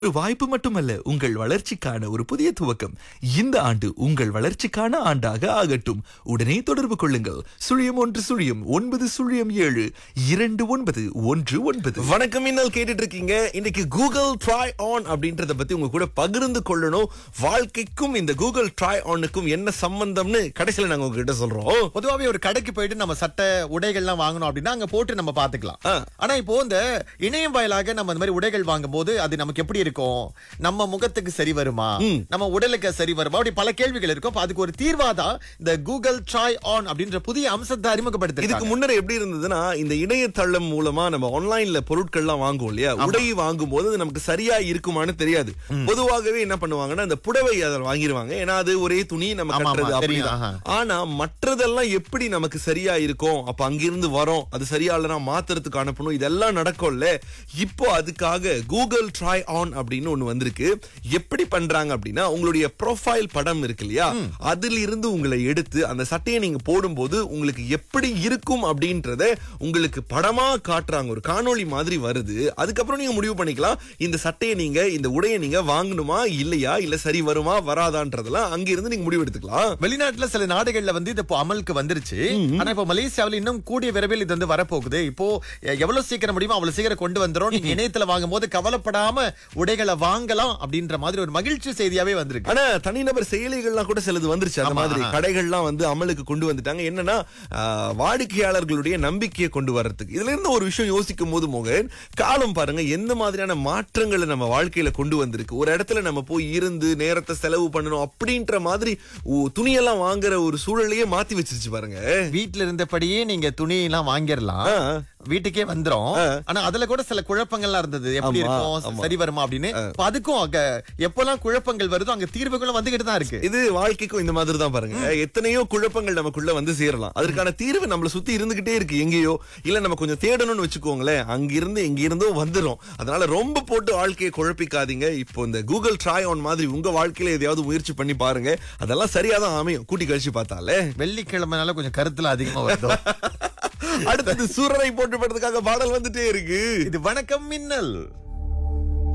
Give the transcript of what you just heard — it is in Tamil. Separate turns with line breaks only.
ஒரு வாய்ப்பு மட்டுமல்ல உங்கள் வளர்ச்சிக்கான ஒரு புதிய துவக்கம் இந்த ஆண்டு உங்கள் வளர்ச்சிக்கான ஆண்டாக ஆகட்டும் உடனே தொடர்பு கொள்ளுங்கள் சுழியம் ஒன்று சுழியம் ஒன்பது சுழியம் ஏழு இரண்டு ஒன்பது ஒன்று ஒன்பது
வணக்கம் இன்னல் கேட்டுட்டு இருக்கீங்க இன்னைக்கு கூகுள் ட்ரை ஆன் அப்படின்றத பத்தி உங்க கூட பகிர்ந்து கொள்ளணும் வாழ்க்கைக்கும் இந்த கூகுள் ட்ரை ஆனுக்கும் என்ன சம்பந்தம்னு கடைசியில நாங்க உங்ககிட்ட சொல்றோம்
பொதுவாவே ஒரு கடைக்கு போயிட்டு நம்ம சட்டை உடைகள்லாம் வாங்கணும் அப்படின்னா அங்க போட்டு நம்ம பாத்துக்கலாம்
ஆ.
ஆனா இப்போ இந்த இணையம் வாயிலாக நம்ம இந்த மாதிரி உடைகள் வாங்கும் போது அது நமக்கு எப்படி இருக்கும் நம்ம முகத்துக்கு சரி வருமா நம்ம உடலுக்கு சரி வருமா அப்படி பல கேள்விகள் இருக்கும் அப்ப அதுக்கு ஒரு தீர்வாதான் இந்த கூகுள் ட்ரை ஆன் அப்படின்ற புதிய அம்சத்தை
இதுக்கு
அறிமுகப்படுத்தி
முன்னர் எப்படி இருந்ததுன்னா இந்த இணையதளம் மூலமா நம்ம ஆன்லைன்ல பொருட்கள்லாம் வாங்குவோம் இல்லையா உடை வாங்கும் போது அது நமக்கு சரியா இருக்குமான்னு தெரியாது பொதுவாகவே என்ன பண்ணுவாங்கன்னா இந்த புடவை அதில் வாங்கிடுவாங்க ஏன்னா அது ஒரே துணி நம்ம
ஆமா, ஆமா,
கட்டுறது
தெரியும்,
அப்படிதான்
ஆஹா.
ஆனா மற்றதெல்லாம் எப்படி நமக்கு சரியா இருக்கும் அப்ப அங்கிருந்து வரோம் அது சரியா இல்லைன்னா மாத்துறதுக்கு அனுப்பணும் இதெல்லாம் நடக்கும்ல இப்போ அதுக்காக கூகுள் ட்ரை ஆன் அப்படின்னு ஒண்ணு வந்திருக்கு எப்படி பண்றாங்க அப்படின்னா உங்களுடைய ப்ரொஃபைல் படம் இருக்கு இல்லையா அதில் இருந்து உங்களை எடுத்து அந்த சட்டையை நீங்க போடும்போது உங்களுக்கு எப்படி இருக்கும் அப்படின்றத உங்களுக்கு படமா காட்டுறாங்க ஒரு காணொளி மாதிரி வருது அதுக்கப்புறம் நீங்க முடிவு பண்ணிக்கலாம் இந்த சட்டையை நீங்க இந்த உடையை நீங்க வாங்கணுமா இல்லையா இல்ல சரி வருமா வராதான்றதெல்லாம் அங்கிருந்து நீங்க முடிவு எடுத்துக்கலாம்
வெளிநாட்டுல சில நாடுகள்ல வந்து இது இப்போ அமலுக்கு வந்துருச்சு ஆனா இப்போ மலேசியாவில் இன்னும் கூடிய விரைவில் இது வந்து வரப்போகுது இப்போ எ- எவ்வளவு சீக்கிரம் முடியுமோ அவ்வளவு சீக்கிரம் கொண்டு வந்துரும் நீங்க இணையத்துல வாங்கும் போது கவலைப்படாம உடைகளை வாங்கலாம் அப்படின்ற மாதிரி ஒரு மகிழ்ச்சி செய்தியாவே வந்திருக்கு
ஆனா தனிநபர் செயலிகள்லாம் கூட சிலது வந்துருச்சு அந்த
ஆமா,
மாதிரி
ஆ.
கடைகள்லாம் வந்து அமலுக்கு கொண்டு வந்துட்டாங்க என்னன்னா ஆஹ், வாடிக்கையாளர்களுடைய நம்பிக்கையை கொண்டு வர்றதுக்கு இதுல இருந்து ஒரு விஷயம் யோசிக்கும் போது மோகன் காலம் பாருங்க எந்த மாதிரியான மாற்றங்களை நம்ம வாழ்க்கையில கொண்டு வந்திருக்கு ஒரு இடத்துல நம்ம போய் இருந்து நேரத்தை செலவு பண்ணணும் அப்படின்ற மாதிரி ஓ, துணியெல்லாம் வாங்குற ஒரு சூழலையே மாத்தி வச்சிருச்சு பாருங்க
வீட்ல இருந்தபடியே நீங்க துணி எல்லாம் வாங்கிடலாம்
ஆ.
வீட்டுக்கே வந்துரும் ஆனா அதுல கூட சில குழப்பங்கள்லாம் இருந்தது எப்படி
ஆமா,
இருக்கும்
ஆமா.
சரி வருமா அப்படின்னு இப்ப அதுக்கும் அங்க எப்பெல்லாம் குழப்பங்கள் வருதோ அங்க தீர்வுகளும் வந்துகிட்டு தான் இருக்கு
இது வாழ்க்கைக்கும் இந்த மாதிரி தான் பாருங்க எத்தனையோ குழப்பங்கள் நமக்குள்ள வந்து சேரலாம் அதற்கான தீர்வு நம்மள சுத்தி இருந்துகிட்டே இருக்கு எங்கேயோ இல்ல நம்ம கொஞ்சம் தேடணும்னு வச்சுக்கோங்களேன் அங்க இருந்து எங்க இருந்தோ வந்துரும் அதனால ரொம்ப போட்டு வாழ்க்கையை குழப்பிக்காதீங்க இப்போ இந்த கூகுள் ட்ரை ஆன் மாதிரி உங்க வாழ்க்கையில எதையாவது முயற்சி பண்ணி பாருங்க அதெல்லாம் சரியா தான் அமையும் கூட்டி கழிச்சு பார்த்தாலே
வெள்ளிக்கிழமைனால கொஞ்சம் கருத்துல அதிகமா வருதோ
அடுத்தது சூரரை போட்டு படுறதுக்காக பாடல் வந்துட்டே இருக்கு
இது வணக்கம் மின்னல்